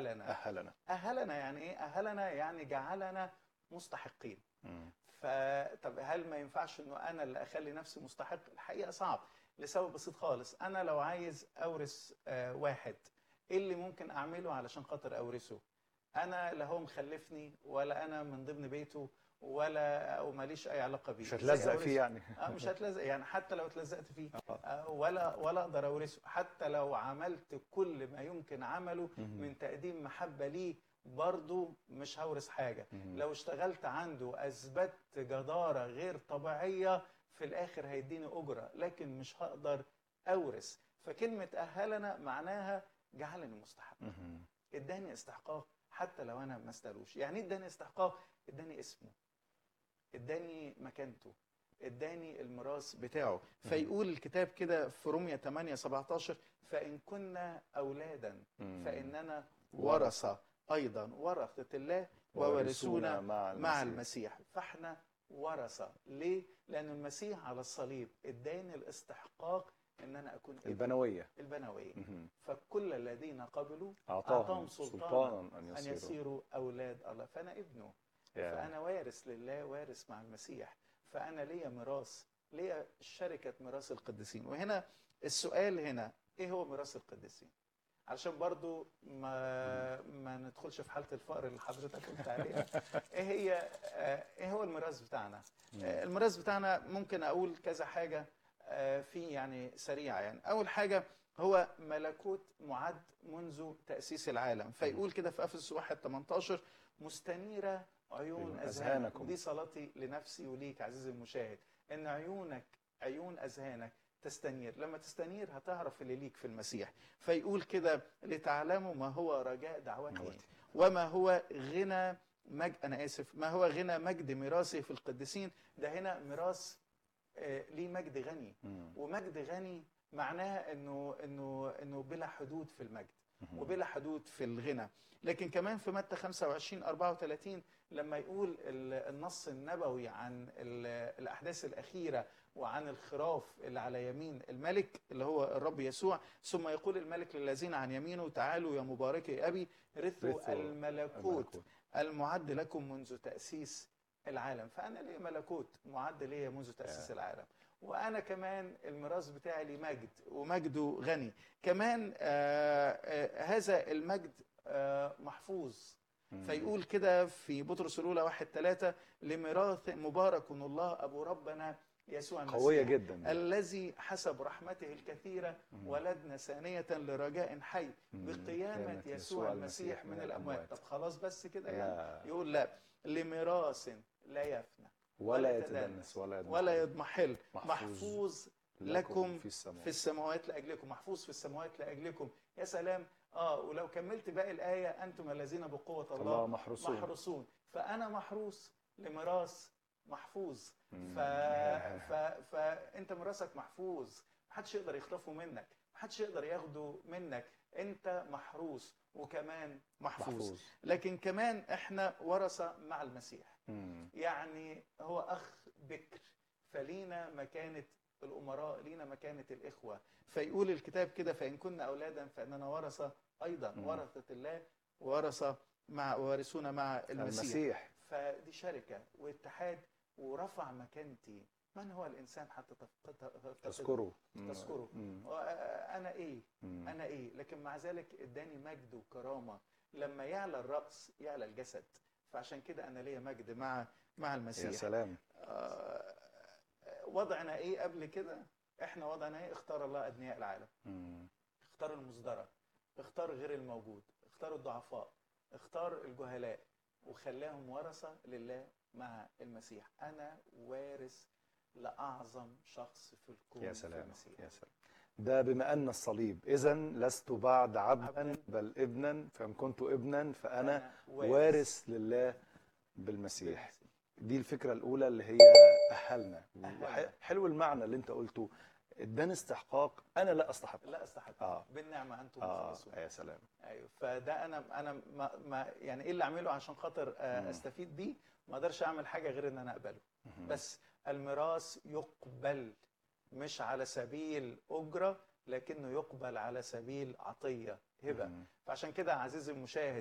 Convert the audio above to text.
اهلنا اهلنا اهلنا يعني ايه اهلنا يعني جعلنا مستحقين مم. فطب هل ما ينفعش انه انا اللي اخلي نفسي مستحق الحقيقه صعب لسبب بسيط خالص انا لو عايز اورث آه، واحد ايه اللي ممكن اعمله علشان خاطر اورثه انا لا هو مخلفني ولا انا من ضمن بيته ولا او ماليش اي علاقه بيه مش إزاي هتلزق أورثه؟ فيه يعني اه مش هتلزق يعني حتى لو اتلزقت فيه آه. آه، ولا ولا اقدر اورثه حتى لو عملت كل ما يمكن عمله مم. من تقديم محبه ليه برضه مش هورث حاجه مم. لو اشتغلت عنده اثبت جداره غير طبيعيه في الاخر هيديني اجره لكن مش هقدر اورث فكلمه اهلنا معناها جعلني مستحق مم. اداني استحقاق حتى لو انا ما استلوش يعني ايه اداني استحقاق اداني اسمه اداني مكانته اداني الميراث بتاعه فيقول الكتاب كده في رومية 8 17 فان كنا اولادا مم. فاننا ورثه ايضا ورثه الله وورثونا مع مع المسيح. المسيح فاحنا ورثه ليه لان المسيح على الصليب اداني الاستحقاق ان انا اكون ابن البنويه البنويه مم. فكل الذين قبلوا اعطاهم سلطانا سلطانا ان ان يصيروا يصيروا اولاد الله فانا ابنه يا. فانا وارث لله وارث مع المسيح فانا ليا ميراث ليا شركه ميراث القديسين وهنا السؤال هنا ايه هو ميراث القديسين علشان برضو ما ما ندخلش في حاله الفقر اللي حضرتك قلت عليها ايه هي آه، ايه هو الميراث بتاعنا آه، الميراث بتاعنا ممكن اقول كذا حاجه آه، فيه يعني سريعه يعني اول حاجه هو ملكوت معد منذ تاسيس العالم فيقول كده في افسس 1 18 مستنيره عيون عيون اذهانكم أذهانكم. دي صلاتي لنفسي وليك عزيزي المشاهد ان عيونك عيون اذهانك تستنير لما تستنير هتعرف اللي ليك في المسيح فيقول كده لتعلموا ما هو رجاء دعوته دعوته. وما هو غنى مج... انا اسف ما هو غنى مجد ميراثه في القديسين ده هنا ميراث آه، ليه مجد غني مم. ومجد غني معناها انه انه انه بلا حدود في المجد مم. وبلا حدود في الغنى لكن كمان في متى 25 34 لما يقول ال- النص النبوي عن ال- الاحداث الاخيره وعن الخراف اللي على يمين الملك اللي هو الرب يسوع ثم يقول الملك للذين عن يمينه تعالوا يا مباركي ابي رثوا رثوا الملكوت المعد لكم منذ تأسيس العالم فأنا لي ملكوت معد لي منذ تأسيس آه. العالم وأنا كمان الميراث بتاعي لي مجد ومجده غني كمان آه آه هذا المجد آه محفوظ مم. فيقول كده في بطرس الأولى واحد ثلاثة لميراث مبارك الله أبو ربنا يسوع المسيح قويه جدا دي. الذي حسب رحمته الكثيرة مم. ولدنا ثانية لرجاء حي مم. بقيامة قيامة يسوع المسيح من الأموات طب خلاص بس كده يعني لا يقول لا لميراث لا يفنى ولا ولا يتدنس ولا يضمحل. ولا يضمحل محفوظ محفوظ لكم في السماء في السماوات لأجلكم محفوظ في السماوات لأجلكم يا سلام اه ولو كملت باقي الآية أنتم الذين بقوة الله الله محروسون محروسون فأنا محروس لميراث محفوظ مم. ف... ف... فانت ميراثك محفوظ محدش يقدر يخطفه منك محدش يقدر ياخده منك انت محروس وكمان محفوظ, محفوظ. محفوظ لكن كمان احنا ورثه مع المسيح مم. يعني هو اخ بكر فلينا مكانه الامراء لينا مكانه الاخوه فيقول الكتاب كده فان كنا اولادا فاننا ورثه ايضا مم. ورثه الله ورثه مع وارثون مع المسيح المسيح فدي شركة واتحاد ورفع مكانتي من هو الإنسان حتى تفقد تفقد- تذكره مم. تذكره. مم. أنا إيه مم. أنا إيه لكن مع ذلك إداني مجد وكرامة لما يعلى الرأس يعلى الجسد فعشان كده أنا ليا مجد مع مع يا المسيح سلام آه، وضعنا إيه قبل كده إحنا وضعنا إيه اختار الله أدنياء العالم مم. اختار المصدرة اختار غير الموجود اختار الضعفاء اختار الجهلاء وخلاهم ورثة لله مع المسيح أنا وارث لأعظم شخص في الكون يا في سلام المسيح يا سلام ده بما ان الصليب اذا لست بعد عبدا عبداً. بل ابنا فان كنت ابنا فانا أنا وارث لله بالمسيح بالمسيح. دي الفكره الاولى اللي هي اهلنا أهلنا. وح- حلو المعنى اللي انت قلته اداني استحقاق انا لا استحق لا استحق آه. بالنعمة أنتم اه مخلصون يا سلام ايوه فده انا انا ما, ما يعني ايه اللي اعمله عشان خاطر آه، مم. استفيد بيه ما اقدرش اعمل حاجه غير ان انا اقبله مهم. بس الميراث يقبل مش على سبيل أجرة لكنه يقبل على سبيل عطية هبه مم. فعشان كده عزيزي المشاهد